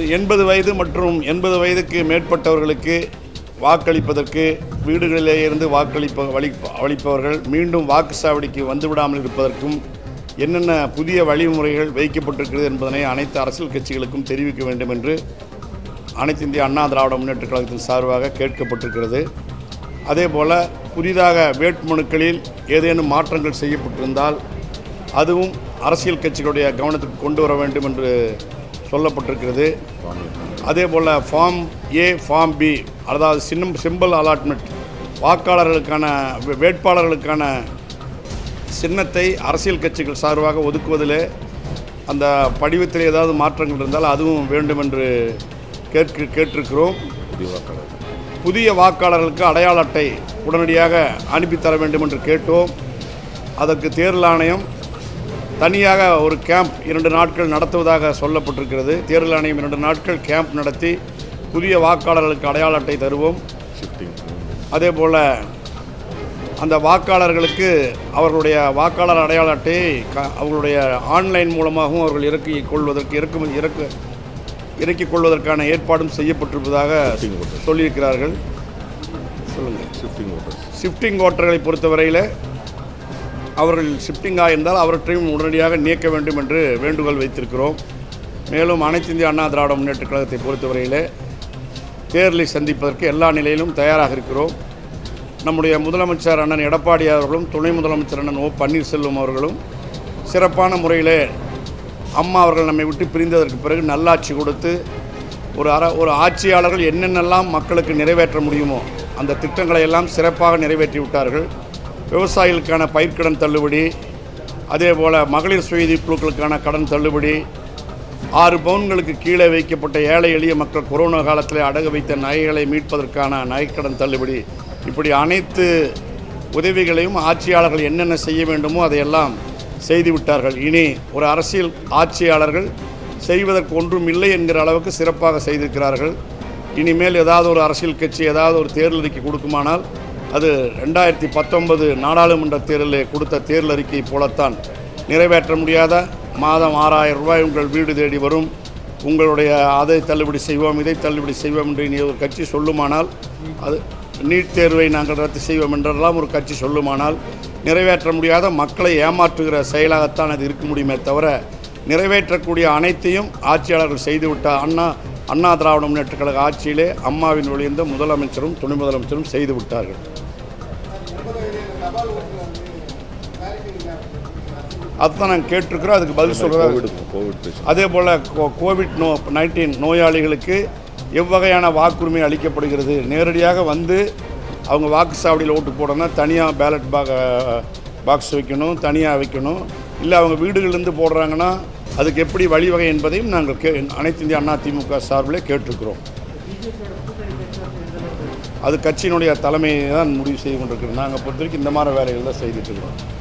எண்பது வயது மற்றும் எண்பது வயதுக்கு மேற்பட்டவர்களுக்கு வாக்களிப்பதற்கு வீடுகளிலே இருந்து வாக்களிப்ப வழி அளிப்பவர்கள் மீண்டும் வாக்குச்சாவடிக்கு வந்துவிடாமல் இருப்பதற்கும் என்னென்ன புதிய வழிமுறைகள் வைக்கப்பட்டிருக்கிறது என்பதனை அனைத்து அரசியல் கட்சிகளுக்கும் தெரிவிக்க வேண்டும் என்று அனைத்து இந்திய அண்ணா திராவிட முன்னேற்ற கழகத்தின் சார்பாக கேட்கப்பட்டிருக்கிறது அதேபோல் புதிதாக வேட்புமனுக்களில் ஏதேனும் மாற்றங்கள் செய்யப்பட்டிருந்தால் அதுவும் அரசியல் கட்சிகளுடைய கவனத்துக்கு கொண்டு வர வேண்டும் என்று சொல்லப்பட்டிருக்கிறது அதே போல் ஃபார்ம் ஏ ஃபார்ம் பி அதாவது சின்னம் சிம்பிள் அலாட்மெண்ட் வாக்காளர்களுக்கான வே- வேட்பாளர்களுக்கான சின்னத்தை அரசியல் கட்சிகள் சார்பாக ஒதுக்குவதிலே அந்த படிவத்தில் ஏதாவது மாற்றங்கள் இருந்தால் அதுவும் வேண்டும் என்று கேட்க கேட்டிருக்கிறோம் புதிய வாக்காளர்களுக்கு அடையாள அட்டை உடனடியாக அனுப்பித்தர வேண்டும் என்று கேட்டோம் அதற்கு தேர்தல் ஆணையம் தனியாக ஒரு கேம்ப் இரண்டு நாட்கள் நடத்துவதாக சொல்லப்பட்டிருக்கிறது தேர்தல் ஆணையம் இரண்டு நாட்கள் கேம்ப் நடத்தி புதிய வாக்காளர்களுக்கு அடையாள அட்டை தருவோம் அதே போல் அந்த வாக்காளர்களுக்கு அவர்களுடைய வாக்காளர் அடையாள அட்டையை க- அவர்களுடைய ஆன்லைன் மூலமாகவும் அவர்கள் இறக்கிக் கொள்வதற்கு இறக்குமதி இறக்கு இறக்கிக் கொள்வதற்கான ஏற்பாடும் செய்யப்பட்டிருப்பதாக சொல்லியிருக்கிறார்கள் சொல்லுங்கள் ஷிஃப்டிங் ஓட்டர்ஸ் ஷிஃப்டிங் ஓட்டர்களை பொறுத்தவரையில் அவர்கள் ஷிஃப்டிங்காக இருந்தால் அவற்றையும் உடனடியாக நீக்க வேண்டும் என்று வேண்டுகோள் வைத்திருக்கிறோம் மேலும் அனைத்து இந்திய அண்ணா திராவிட முன்னேற்ற கழகத்தை பொறுத்தவரையிலே தேர்தலை சந்திப்பதற்கு எல்லா நிலையிலும் தயாராக இருக்கிறோம் நம்முடைய முதலமைச்சர் அண்ணன் எடப்பாடி அவர்களும் துணை முதலமைச்சர் அண்ணன் ஓ பன்னீர்செல்வம் அவர்களும் சிறப்பான முறையிலே அம்மா அவர்கள் நம்மை விட்டு பிரிந்ததற்கு பிறகு நல்லாட்சி கொடுத்து ஒரு அற ஒரு ஆட்சியாளர்கள் என்னென்னலாம் மக்களுக்கு நிறைவேற்ற முடியுமோ அந்த திட்டங்களை எல்லாம் சிறப்பாக நிறைவேற்றி விட்டார்கள் விவசாயிகளுக்கான பயிர்க்கடன் தள்ளுபடி அதே போல் மகளிர் சுயதி குழுக்களுக்கான கடன் தள்ளுபடி ஆறு பவுன்களுக்கு கீழே வைக்கப்பட்ட ஏழை எளிய மக்கள் கொரோனா காலத்தில் அடகு வைத்த நகைகளை மீட்பதற்கான நகைக்கடன் தள்ளுபடி இப்படி அனைத்து உதவிகளையும் ஆட்சியாளர்கள் என்னென்ன செய்ய வேண்டுமோ அதையெல்லாம் செய்து விட்டார்கள் இனி ஒரு அரசியல் ஆட்சியாளர்கள் செய்வதற்கு ஒன்றும் இல்லை என்கிற அளவுக்கு சிறப்பாக செய்திருக்கிறார்கள் இனிமேல் ஏதாவது ஒரு அரசியல் கட்சி ஏதாவது ஒரு தேர்தல் அறிக்கை கொடுக்குமானால் அது ரெண்டாயிரத்தி பத்தொன்பது நாடாளுமன்ற தேர்தலில் கொடுத்த தேர்தல் அறிக்கை போலத்தான் நிறைவேற்ற முடியாத மாதம் ஆறாயிரம் ரூபாய் உங்கள் வீடு தேடி வரும் உங்களுடைய அதை தள்ளுபடி செய்வோம் இதை தள்ளுபடி செய்வோம் என்று இனி ஒரு கட்சி சொல்லுமானால் அது நீட் தேர்வை நாங்கள் ரத்து செய்வோம் என்றெல்லாம் ஒரு கட்சி சொல்லுமானால் நிறைவேற்ற முடியாத மக்களை ஏமாற்றுகிற செயலாகத்தான் அது இருக்க முடியுமே தவிர நிறைவேற்றக்கூடிய அனைத்தையும் ஆட்சியாளர்கள் செய்துவிட்ட அண்ணா அண்ணா திராவிட முன்னேற்ற கழக ஆட்சியிலே அம்மாவின் ஒளிந்த முதலமைச்சரும் துணை முதலமைச்சரும் செய்து விட்டார்கள் அதுதான் நாங்கள் கேட்டிருக்கிறோம் அதுக்கு பதில் சொல்கிறோம் கோவிட் கோவிட் பேஷண்ட் அதே போல் கோவிட் நோ நைன்டீன் நோயாளிகளுக்கு எவ்வகையான வாக்குரிமை அளிக்கப்படுகிறது நேரடியாக வந்து அவங்க வாக்குச்சாவடியில் ஓட்டு போடணும்னா தனியாக பேலட் பாக் பாக்ஸ் வைக்கணும் தனியாக வைக்கணும் இல்லை அவங்க வீடுகளிலிருந்து போடுறாங்கன்னா அதுக்கு எப்படி வழிவகை என்பதையும் நாங்கள் கே அனைத்து இந்திய அண்ணா திமுக சார்பிலே கேட்டிருக்கிறோம் அது கட்சியினுடைய தலைமையை தான் முடிவு செய்து கொண்டிருக்கிறோம் நாங்கள் பொறுத்த வரைக்கும் இந்த மாதிரி வேலைகள் தான் செய்துட்டு இருக்கிறோம்